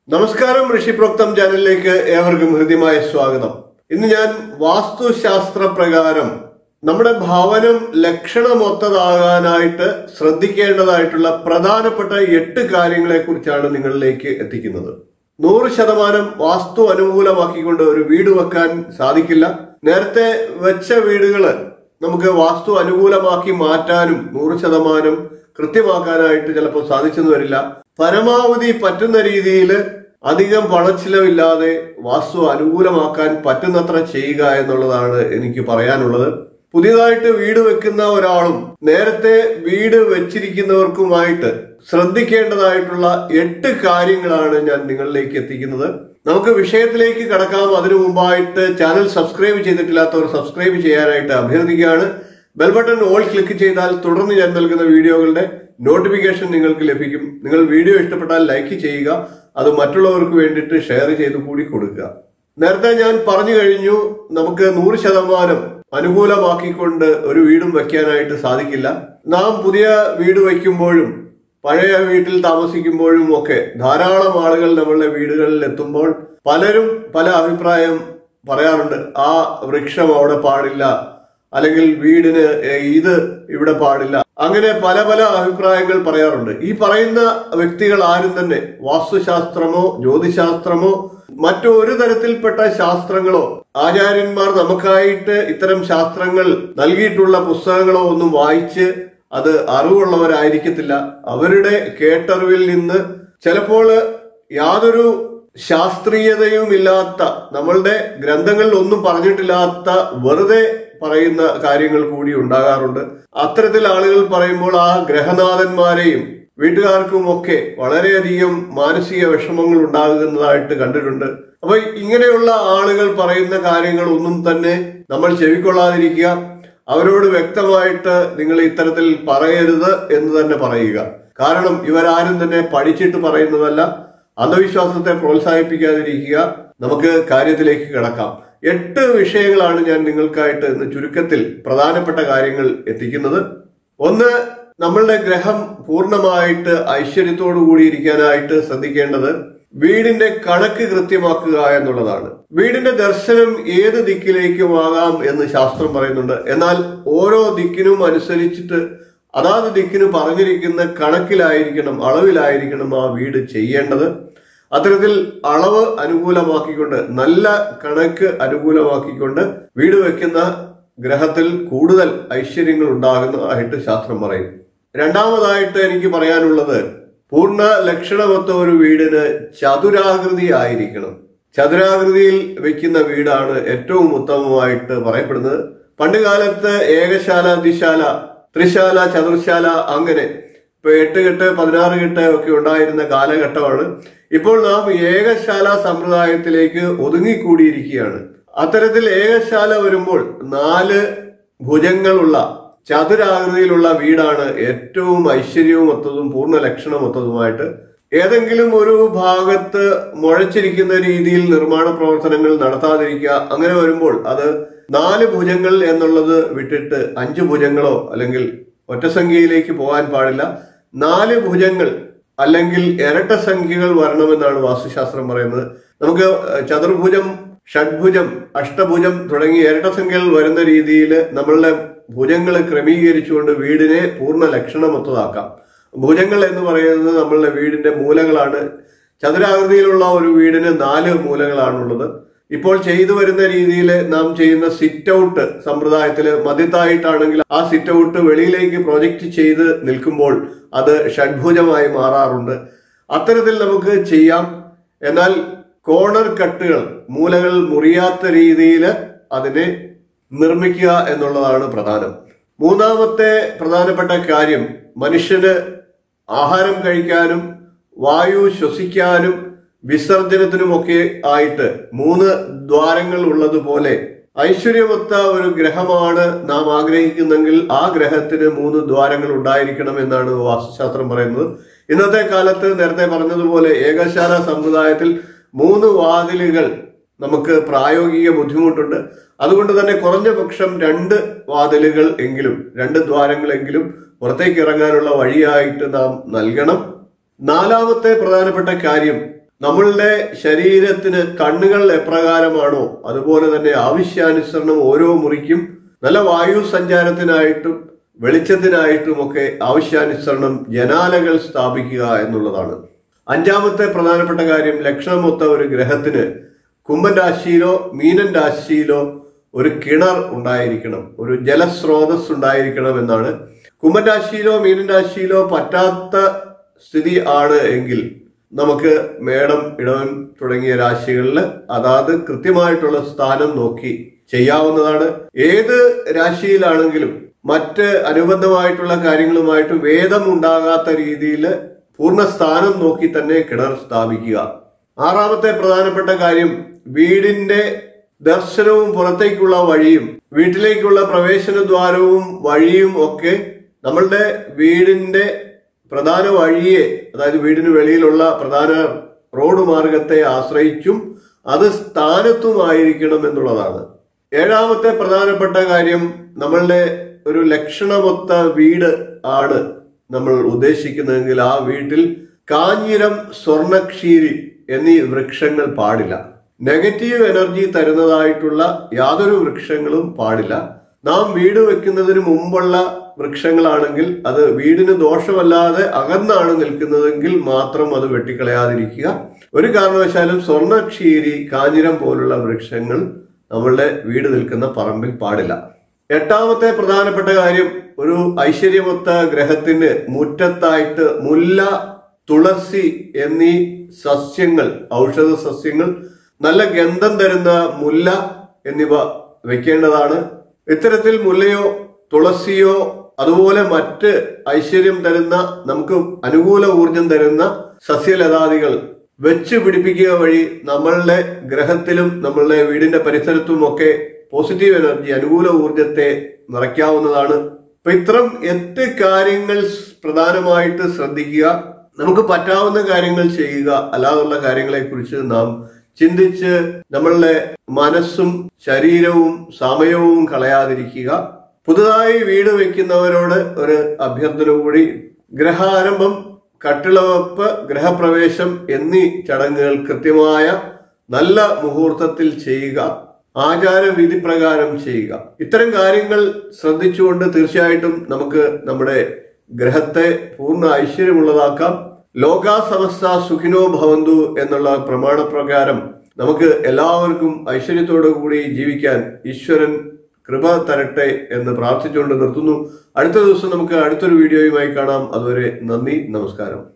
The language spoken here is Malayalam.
നമസ്കാരം ഋഷിപ്രോക്തം ചാനലിലേക്ക് ഏവർക്കും ഹൃദ്യമായ സ്വാഗതം ഇന്ന് ഞാൻ വാസ്തുശാസ്ത്ര പ്രകാരം നമ്മുടെ ഭവനം ലക്ഷണമൊത്തതാകാനായിട്ട് ശ്രദ്ധിക്കേണ്ടതായിട്ടുള്ള പ്രധാനപ്പെട്ട എട്ട് കാര്യങ്ങളെ കുറിച്ചാണ് നിങ്ങളിലേക്ക് എത്തിക്കുന്നത് നൂറ് ശതമാനം വാസ്തു അനുകൂലമാക്കിക്കൊണ്ട് ഒരു വീട് വെക്കാൻ സാധിക്കില്ല നേരത്തെ വെച്ച വീടുകള് നമുക്ക് വാസ്തു അനുകൂലമാക്കി മാറ്റാനും നൂറ് ശതമാനം കൃത്യമാക്കാനായിട്ട് ചിലപ്പോൾ സാധിച്ചെന്ന് വരില്ല പരമാവധി പറ്റുന്ന രീതിയിൽ അധികം പണച്ചിലവില്ലാതെ വാസ്തു അനുകൂലമാക്കാൻ പറ്റുന്നത്ര ചെയ്യുക എന്നുള്ളതാണ് എനിക്ക് പറയാനുള്ളത് പുതിയതായിട്ട് വീട് വെക്കുന്ന ഒരാളും നേരത്തെ വീട് വെച്ചിരിക്കുന്നവർക്കുമായിട്ട് ശ്രദ്ധിക്കേണ്ടതായിട്ടുള്ള എട്ട് കാര്യങ്ങളാണ് ഞാൻ നിങ്ങളിലേക്ക് എത്തിക്കുന്നത് നമുക്ക് വിഷയത്തിലേക്ക് കടക്കാം അതിനു മുമ്പായിട്ട് ചാനൽ സബ്സ്ക്രൈബ് ചെയ്തിട്ടില്ലാത്തവർ സബ്സ്ക്രൈബ് ചെയ്യാനായിട്ട് അഭ്യർത്ഥിക്കുകയാണ് ബെൽ ബട്ടൺ ഓൾ ക്ലിക്ക് ചെയ്താൽ തുടർന്ന് ഞാൻ നൽകുന്ന വീഡിയോകളുടെ നോട്ടിഫിക്കേഷൻ നിങ്ങൾക്ക് ലഭിക്കും നിങ്ങൾ വീഡിയോ ഇഷ്ടപ്പെട്ടാൽ ലൈക്ക് ചെയ്യുക അത് മറ്റുള്ളവർക്ക് വേണ്ടിയിട്ട് ഷെയർ ചെയ്ത് കൂടി കൊടുക്കുക നേരത്തെ ഞാൻ പറഞ്ഞു കഴിഞ്ഞു നമുക്ക് നൂറ് ശതമാനം അനുകൂലമാക്കിക്കൊണ്ട് ഒരു വീടും വെക്കാനായിട്ട് സാധിക്കില്ല നാം പുതിയ വീട് വയ്ക്കുമ്പോഴും പഴയ വീട്ടിൽ താമസിക്കുമ്പോഴും ഒക്കെ ധാരാളം ആളുകൾ നമ്മളുടെ വീടുകളിൽ എത്തുമ്പോൾ പലരും പല അഭിപ്രായം പറയാറുണ്ട് ആ വൃക്ഷം അവിടെ പാടില്ല അല്ലെങ്കിൽ വീടിന് ഇത് ഇവിടെ പാടില്ല അങ്ങനെ പല പല അഭിപ്രായങ്ങൾ പറയാറുണ്ട് ഈ പറയുന്ന വ്യക്തികൾ ആരും തന്നെ വാസ്തുശാസ്ത്രമോ ജ്യോതിശാസ്ത്രമോ മറ്റു ഒരു തരത്തിൽപ്പെട്ട ശാസ്ത്രങ്ങളോ ആചാര്യന്മാർ നമുക്കായിട്ട് ഇത്തരം ശാസ്ത്രങ്ങൾ നൽകിയിട്ടുള്ള പുസ്തകങ്ങളോ ഒന്നും വായിച്ച് അത് അറിവുള്ളവരായിരിക്കത്തില്ല അവരുടെ കേട്ടറിവിൽ നിന്ന് ചിലപ്പോൾ യാതൊരു ശാസ്ത്രീയതയും ഇല്ലാത്ത നമ്മളുടെ ഗ്രന്ഥങ്ങളിൽ ഒന്നും പറഞ്ഞിട്ടില്ലാത്ത വെറുതെ പറയുന്ന കാര്യങ്ങൾ കൂടി ഉണ്ടാകാറുണ്ട് അത്തരത്തിൽ ആളുകൾ പറയുമ്പോൾ ആ ഗ്രഹനാഥന്മാരെയും വീട്ടുകാർക്കും ഒക്കെ വളരെയധികം മാനസിക വിഷമങ്ങൾ ഉണ്ടാകുന്നതായിട്ട് കണ്ടിട്ടുണ്ട് അപ്പൊ ഇങ്ങനെയുള്ള ആളുകൾ പറയുന്ന കാര്യങ്ങൾ ഒന്നും തന്നെ നമ്മൾ ചെവിക്കൊള്ളാതിരിക്കുക അവരോട് വ്യക്തമായിട്ട് നിങ്ങൾ ഇത്തരത്തിൽ പറയരുത് എന്ന് തന്നെ പറയുക കാരണം ഇവരാരും തന്നെ പഠിച്ചിട്ട് പറയുന്നതല്ല അന്ധവിശ്വാസത്തെ പ്രോത്സാഹിപ്പിക്കാതിരിക്കുക നമുക്ക് കാര്യത്തിലേക്ക് കിടക്കാം എട്ട് വിഷയങ്ങളാണ് ഞാൻ നിങ്ങൾക്കായിട്ട് ഇന്ന് ചുരുക്കത്തിൽ പ്രധാനപ്പെട്ട കാര്യങ്ങൾ എത്തിക്കുന്നത് ഒന്ന് നമ്മളുടെ ഗ്രഹം പൂർണ്ണമായിട്ട് ഐശ്വര്യത്തോടു കൂടി ഇരിക്കാനായിട്ട് ശ്രദ്ധിക്കേണ്ടത് വീടിന്റെ കണക്ക് കൃത്യമാക്കുക എന്നുള്ളതാണ് വീടിന്റെ ദർശനം ഏത് ദിക്കിലേക്കുമാകാം എന്ന് ശാസ്ത്രം പറയുന്നുണ്ട് എന്നാൽ ഓരോ ദിക്കിനും അനുസരിച്ചിട്ട് അതാത് ദിക്കിന് പറഞ്ഞിരിക്കുന്ന കണക്കിലായിരിക്കണം അളവിലായിരിക്കണം ആ വീട് ചെയ്യേണ്ടത് അത്തരത്തിൽ അളവ് അനുകൂലമാക്കിക്കൊണ്ട് നല്ല കണക്ക് അനുകൂലമാക്കിക്കൊണ്ട് വീട് വെക്കുന്ന ഗ്രഹത്തിൽ കൂടുതൽ ഐശ്വര്യങ്ങൾ ഉണ്ടാകുന്നതായിട്ട് ശാസ്ത്രം പറയും രണ്ടാമതായിട്ട് എനിക്ക് പറയാനുള്ളത് പൂർണ്ണ ലക്ഷണമൊത്ത ഒരു വീടിന് ചതുരാകൃതി ആയിരിക്കണം ചതുരാകൃതിയിൽ വെക്കുന്ന വീടാണ് ഏറ്റവും ഉത്തമമായിട്ട് പറയപ്പെടുന്നത് പണ്ട് കാലത്ത് ഏകശാല ദ്വിശാല ത്രിശാല ചതുർശാല അങ്ങനെ ഇപ്പൊ എട്ട് കെട്ട് പതിനാറ് കെട്ട് ഒക്കെ ഉണ്ടായിരുന്ന കാലഘട്ടമാണ് ഇപ്പോൾ നാം ഏകശാല സമ്പ്രദായത്തിലേക്ക് ഒതുങ്ങിക്കൂടിയിരിക്കുകയാണ് അത്തരത്തിൽ ഏകശാല വരുമ്പോൾ നാല് ഭുജങ്ങളുള്ള ചതുരാകൃതിയിലുള്ള വീടാണ് ഏറ്റവും ഐശ്വര്യവുമൊത്തതും പൂർണ്ണ ലക്ഷണമൊത്തതുമായിട്ട് ഏതെങ്കിലും ഒരു ഭാഗത്ത് മുഴച്ചിരിക്കുന്ന രീതിയിൽ നിർമ്മാണ പ്രവർത്തനങ്ങൾ നടത്താതിരിക്കുക അങ്ങനെ വരുമ്പോൾ അത് നാല് ഭുജങ്ങൾ എന്നുള്ളത് വിട്ടിട്ട് അഞ്ച് ഭുജങ്ങളോ അല്ലെങ്കിൽ ഒറ്റ സംഖ്യയിലേക്ക് പോകാൻ പാടില്ല നാല് ഭുജങ്ങൾ അല്ലെങ്കിൽ ഇരട്ട സംഖ്യകൾ വരണമെന്നാണ് വാസ്തുശാസ്ത്രം പറയുന്നത് നമുക്ക് ചതുർഭുജം ഷഡ്ഭുജം അഷ്ടഭുജം തുടങ്ങിയ ഇരട്ട സംഖ്യകൾ വരുന്ന രീതിയിൽ നമ്മളുടെ ഭുജങ്ങൾ ക്രമീകരിച്ചുകൊണ്ട് വീടിനെ പൂർണ്ണ ലക്ഷണമൊത്തതാക്കാം ഭുജങ്ങൾ എന്ന് പറയുന്നത് നമ്മളുടെ വീടിന്റെ മൂലകളാണ് ചതുരാകൃതിയിലുള്ള ഒരു വീടിന് നാല് മൂലകളാണുള്ളത് ഇപ്പോൾ ചെയ്തു വരുന്ന രീതിയിൽ നാം ചെയ്യുന്ന സിറ്റ് ഔട്ട് സമ്പ്രദായത്തിൽ മധ്യത്തായിട്ടാണെങ്കിൽ ആ സിറ്റ് ഔട്ട് വെളിയിലേക്ക് പ്രൊജക്റ്റ് ചെയ്ത് നിൽക്കുമ്പോൾ അത് ഷഡ്ഭുജമായി മാറാറുണ്ട് അത്തരത്തിൽ നമുക്ക് ചെയ്യാം എന്നാൽ കോണർ കട്ടുകൾ മൂലകൾ മുറിയാത്ത രീതിയിൽ അതിനെ നിർമ്മിക്കുക എന്നുള്ളതാണ് പ്രധാനം മൂന്നാമത്തെ പ്രധാനപ്പെട്ട കാര്യം മനുഷ്യന് ആഹാരം കഴിക്കാനും വായു ശ്വസിക്കാനും വിസർജനത്തിനുമൊക്കെ ആയിട്ട് മൂന്ന് ദ്വാരങ്ങൾ ഉള്ളതുപോലെ ഐശ്വര്യമൊത്ത ഒരു ഗ്രഹമാണ് നാം ആഗ്രഹിക്കുന്നെങ്കിൽ ആ ഗ്രഹത്തിന് മൂന്ന് ദ്വാരങ്ങൾ ഉണ്ടായിരിക്കണം എന്നാണ് വാസ്തുശാസ്ത്രം പറയുന്നത് ഇന്നത്തെ കാലത്ത് നേരത്തെ പറഞ്ഞതുപോലെ ഏകശാല സമ്പ്രദായത്തിൽ മൂന്ന് വാതിലുകൾ നമുക്ക് പ്രായോഗിക ബുദ്ധിമുട്ടുണ്ട് അതുകൊണ്ട് തന്നെ കുറഞ്ഞ പക്ഷം രണ്ട് വാതിലുകൾ എങ്കിലും രണ്ട് ദ്വാരങ്ങളെങ്കിലും പുറത്തേക്ക് ഇറങ്ങാനുള്ള വഴിയായിട്ട് നാം നൽകണം നാലാമത്തെ പ്രധാനപ്പെട്ട കാര്യം നമ്മളുടെ ശരീരത്തിന് കണ്ണുകൾ എപ്രകാരമാണോ അതുപോലെ തന്നെ ആവശ്യാനുസരണം ഓരോ മുറിക്കും നല്ല വായു സഞ്ചാരത്തിനായിട്ടും വെളിച്ചത്തിനായിട്ടുമൊക്കെ ആവശ്യാനുസരണം ജനാലകൾ സ്ഥാപിക്കുക എന്നുള്ളതാണ് അഞ്ചാമത്തെ പ്രധാനപ്പെട്ട കാര്യം ലക്ഷണമൊത്ത ഒരു ഗ്രഹത്തിന് കുംഭൻ രാശിയിലോ മീനൻ രാശിയിലോ ഒരു കിണർ ഉണ്ടായിരിക്കണം ഒരു ജലസ്രോതസ് ഉണ്ടായിരിക്കണം എന്നാണ് കുംഭൻ രാശിയിലോ മീനൻ രാശിയിലോ പറ്റാത്ത സ്ഥിതി ആണ് എങ്കിൽ നമുക്ക് മേടം ഇടവൻ തുടങ്ങിയ രാശികളിൽ അതാത് കൃത്യമായിട്ടുള്ള സ്ഥാനം നോക്കി ചെയ്യാവുന്നതാണ് ഏത് രാശിയിലാണെങ്കിലും മറ്റ് അനുബന്ധമായിട്ടുള്ള കാര്യങ്ങളുമായിട്ട് വേദം ഉണ്ടാകാത്ത രീതിയിൽ പൂർണ്ണ സ്ഥാനം നോക്കി തന്നെ കിണർ സ്ഥാപിക്കുക ആറാമത്തെ പ്രധാനപ്പെട്ട കാര്യം വീടിന്റെ ദർശനവും പുറത്തേക്കുള്ള വഴിയും വീട്ടിലേക്കുള്ള പ്രവേശന ദ്വാരവും വഴിയും ഒക്കെ നമ്മളുടെ വീടിന്റെ പ്രധാന വഴിയെ അതായത് വീടിന് വെളിയിലുള്ള പ്രധാന റോഡ് മാർഗത്തെ ആശ്രയിച്ചും അത് സ്ഥാനത്തുമായിരിക്കണം എന്നുള്ളതാണ് ഏഴാമത്തെ പ്രധാനപ്പെട്ട കാര്യം നമ്മളുടെ ഒരു ലക്ഷണമൊത്ത വീട് ആണ് നമ്മൾ ഉദ്ദേശിക്കുന്നതെങ്കിൽ ആ വീട്ടിൽ കാഞ്ഞിരം സ്വർണക്ഷീരി എന്നീ വൃക്ഷങ്ങൾ പാടില്ല നെഗറ്റീവ് എനർജി തരുന്നതായിട്ടുള്ള യാതൊരു വൃക്ഷങ്ങളും പാടില്ല നാം വീട് വെക്കുന്നതിന് മുമ്പുള്ള വൃക്ഷങ്ങളാണെങ്കിൽ അത് വീടിന് ദോഷമല്ലാതെ അകന്നാണ് നിൽക്കുന്നതെങ്കിൽ മാത്രം അത് വെട്ടിക്കളയാതിരിക്കുക ഒരു കാരണവശാലും സ്വർണക്ഷീരി കാഞ്ഞിരം പോലുള്ള വൃക്ഷങ്ങൾ നമ്മളുടെ വീട് നിൽക്കുന്ന പറമ്പിൽ പാടില്ല എട്ടാമത്തെ പ്രധാനപ്പെട്ട കാര്യം ഒരു ഐശ്വര്യമൊത്ത ഗ്രഹത്തിന് മുറ്റത്തായിട്ട് മുല്ല തുളസി എന്നീ സസ്യങ്ങൾ ഔഷധ സസ്യങ്ങൾ നല്ല ഗന്ധം തരുന്ന മുല്ല എന്നിവ വെക്കേണ്ടതാണ് ഇത്തരത്തിൽ മുല്ലയോ തുളസിയോ അതുപോലെ മറ്റ് ഐശ്വര്യം തരുന്ന നമുക്ക് അനുകൂല ഊർജം തരുന്ന സസ്യലതാദികൾ വെച്ച് പിടിപ്പിക്കുക വഴി നമ്മളുടെ ഗ്രഹത്തിലും നമ്മളുടെ വീടിന്റെ പരിസരത്തും ഒക്കെ പോസിറ്റീവ് എനർജി അനുകൂല ഊർജത്തെ നിറയ്ക്കാവുന്നതാണ് അപ്പൊ ഇത്തരം എട്ട് കാര്യങ്ങൾ പ്രധാനമായിട്ട് ശ്രദ്ധിക്കുക നമുക്ക് പറ്റാവുന്ന കാര്യങ്ങൾ ചെയ്യുക അല്ലാതുള്ള കാര്യങ്ങളെ കുറിച്ച് നാം ചിന്തിച്ച് നമ്മളുടെ മനസ്സും ശരീരവും സമയവും കളയാതിരിക്കുക പുതുതായി വീട് വെക്കുന്നവരോട് ഒരു അഭ്യർത്ഥന കൂടി ഗ്രഹാരംഭം കട്ടിളവെപ്പ് ഗ്രഹപ്രവേശം എന്നീ ചടങ്ങുകൾ കൃത്യമായ നല്ല മുഹൂർത്തത്തിൽ ചെയ്യുക ആചാരവിധി പ്രകാരം ചെയ്യുക ഇത്തരം കാര്യങ്ങൾ ശ്രദ്ധിച്ചുകൊണ്ട് തീർച്ചയായിട്ടും നമുക്ക് നമ്മുടെ ഗ്രഹത്തെ പൂർണ്ണ ഐശ്വര്യമുള്ളതാക്കാം ലോകാ സമസ്ത സുഖിനോ ഭവന്തു എന്നുള്ള പ്രമാണപ്രകാരം നമുക്ക് എല്ലാവർക്കും ഐശ്വര്യത്തോടു കൂടി ജീവിക്കാൻ ഈശ്വരൻ കൃപ തരട്ടെ എന്ന് പ്രാർത്ഥിച്ചുകൊണ്ട് നിർത്തുന്നു അടുത്ത ദിവസം നമുക്ക് അടുത്തൊരു വീഡിയോയുമായി കാണാം അതുവരെ നന്ദി നമസ്കാരം